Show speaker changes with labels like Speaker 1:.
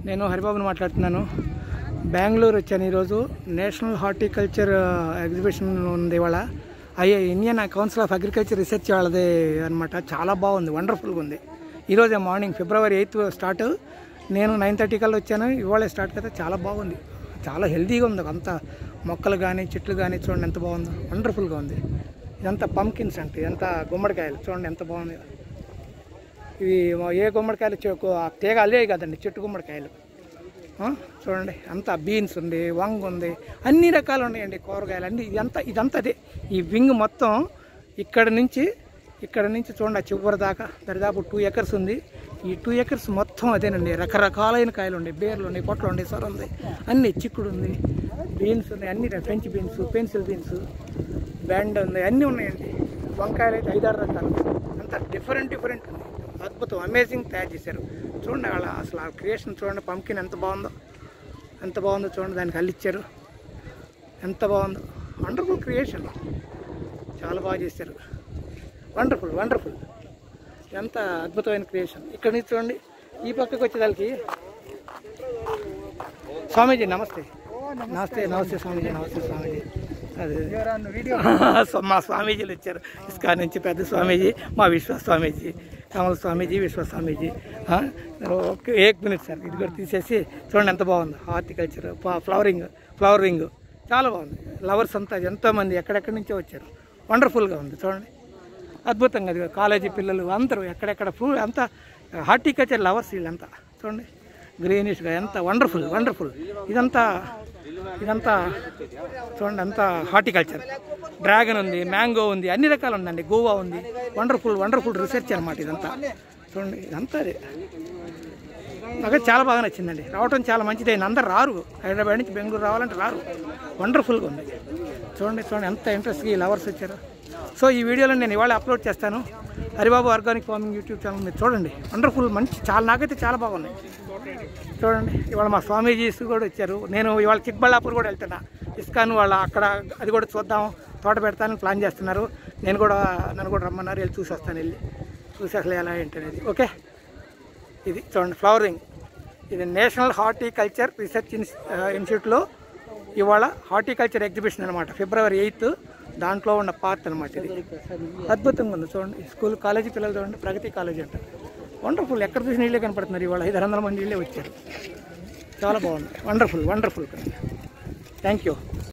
Speaker 1: నేను హరిబాబుని మాట్లాడుతున్నాను బెంగళూరు వచ్చాను ఈరోజు నేషనల్ హార్టికల్చర్ ఎగ్జిబిషన్ ఉంది ఇవాళ అయ్యే Indian council of agriculture research వాళ్ళది అనమాట చాలా బాగుంది వండర్ఫుల్గా ఉంది ఈరోజే మార్నింగ్ ఫిబ్రవరి ఎయిత్ స్టార్ట్ నేను నైన్ థర్టీ కల్లా వచ్చాను ఇవాళే స్టార్ట్ కదా చాలా బాగుంది చాలా హెల్తీగా ఉంది అంత మొక్కలు కానీ చెట్లు కానీ చూడండి ఎంత బాగుందో వండర్ఫుల్గా ఉంది ఇదంతా పంకిన్స్ అంటే ఇదంతా గుమ్మడికాయలు చూడండి ఎంత బాగుంది ఇవి ఏ గుమ్మడికాయలు చె- ఆ తీగ అల్లే కదండి చెట్టు గుమ్మడికాయలు ఆ, చూడండి అంతా బీన్స్ ఉంది వంగ ఉంది అన్ని రకాలు ఉన్నాయండి కూరగాయలు అన్ని ఇదంతా ఇదంతా అదే ఈ వింగ్ మొత్తం ఇక్కడ నుంచి ఇక్కడ నుంచి చూడండి ఆ చివరి దాకా దరిదాపు టూ ఎకర్స్ ఉంది ఈ టూ ఎకర్స్ మొత్తం అదేనండి రకరకాలైన కాయలు ఉన్నాయి బేర్లు ఉన్నాయి పొట్లు ఉన్నాయి సొర ఉంది అన్ని చిక్కుడు ఉంది బీన్స్ ఉన్నాయి అన్ని ర- ఫ్రెంచ్ బీన్స్ పెన్సిల్ బీన్స్ బెండ్ ఉంది అన్నీ ఉన్నాయండి వంకాయలు అయితే ఐదారు రకాలు అంతా డిఫరెంట్ డిఫరెంట్ ఉంది అద్భుతం అమేజింగ్ తయారు చేశారు చూడండి వాళ్ళ అసలు ఆ క్రియేషన్ చూడండి పంకిన్ ఎంత బాగుందో ఎంత బాగుందో చూడండి దానికి అల్లిచ్చారు ఎంత బాగుందో వండర్ఫుల్ క్రియేషన్ చాలా బాగా చేశారు వండర్ఫుల్ వండర్ఫుల్ ఎంత అద్భుతమైన క్రియేషన్ ఇక్కడ నుంచి చూడండి ఈ పక్కకు వచ్చేదానికి స్వామీజీ నమస్తే నమస్తే నమస్తే స్వామీజీ నమస్తే స్వామీజీ అదే సో మా స్వామీజీలు వచ్చారు ఇస్కాన్ నుంచి పెద్ద స్వామీజీ మా విశ్వ స్వామీజీ కమల స్వామీజీ విశ్వ స్వామీజీ ఆ, ఓకే ఏక్ మినిట్ సార్ ఇది కూడా తీసేసి చూడండి ఎంత బాగుంది హార్టికల్చర్ ఫ్లవరింగ్ ఫ్లవరింగ్ చాలా బాగుంది లవర్స్ అంతా ఎంతోమంది ఎక్కడెక్కడి నుంచో వచ్చారు వండర్ఫుల్గా ఉంది చూడండి అద్భుతంగా అది కాలేజీ పిల్లలు అందరూ ఎక్కడెక్కడ ఫ్రూ అంతా హార్టికల్చర్ లవర్స్ వీళ్ళంతా చూడండి గ్రీనిష్గా ఎంత వండర్ఫుల్ వండర్ఫుల్ ఇదంతా ఇదంతా చూడండి అంతా హార్టికల్చర్ డ్రాగన్ ఉంది మ్యాంగో ఉంది అన్ని రకాలు ఉందండి గోవా ఉంది వండర్ఫుల్ వండర్ఫుల్ రీసెర్చ్ అనమాట ఇదంతా చూడండి ఇదంతా అదే నాకు చాలా బాగా నచ్చిందండి రావటం చాలా మంచిది అందరు రారు హైదరాబాద్ నుంచి బెంగళూరు రావాలంటే రారు వండర్ఫుల్గా ఉంది చూడండి చూడండి ఎంత ఇంట్రెస్ట్గా ఈ లవర్స్ వచ్చారు సో ఈ వీడియోలో నేను ఇవాళ అప్లోడ్ చేస్తాను Haribabu organic farming YouTube channel మీరు చూడండి వండర్ఫుల్ మంచి చాలా నాకైతే చాలా బాగున్నాయి చూడండి ఇవాళ మా స్వామీజీస్ కూడా వచ్చారు నేను ఇవాళ చిక్బళ్ళాపూర్ కూడా వెళ్తున్నా ఇస్కాన్ వాళ్ళ అక్కడ అది కూడా చూద్దాం తోట పెడతానని ప్లాన్ చేస్తున్నారు నేను కూడా నన్ను కూడా రమ్మన్నారు వెళ్ళి చూసి వస్తాను వెళ్ళి చూసి అసలు ఎలా ఏంటి అనేది ఓకే ఇది చూడండి ఫ్లవరింగ్ ఇది నేషనల్ హార్టికల్చర్ రీసెర్చ్ ఇన్స్ ఇన్స్టిట్యూట్లో ఇవాళ హార్టికల్చర్ ఎగ్జిబిషన్ అనమాట ఫిబ్రవరి ఎయిత్ దాంట్లో ఉన్న పార్ట్ అనమాట ఇది అద్భుతంగా ఉంది చూడండి స్కూల్ కాలేజీ పిల్లలు చూడండి ప్రగతి కాలేజీ అంట వండర్ఫుల్ ఎక్కడ చూసిన నీళ్ళే కనపడుతున్నారు ఇవాళ ఐదు వందల మంది నీళ్ళే వచ్చారు చాలా బాగుంది వండర్ఫుల్ వండర్ఫుల్ థ్యాంక్ యూ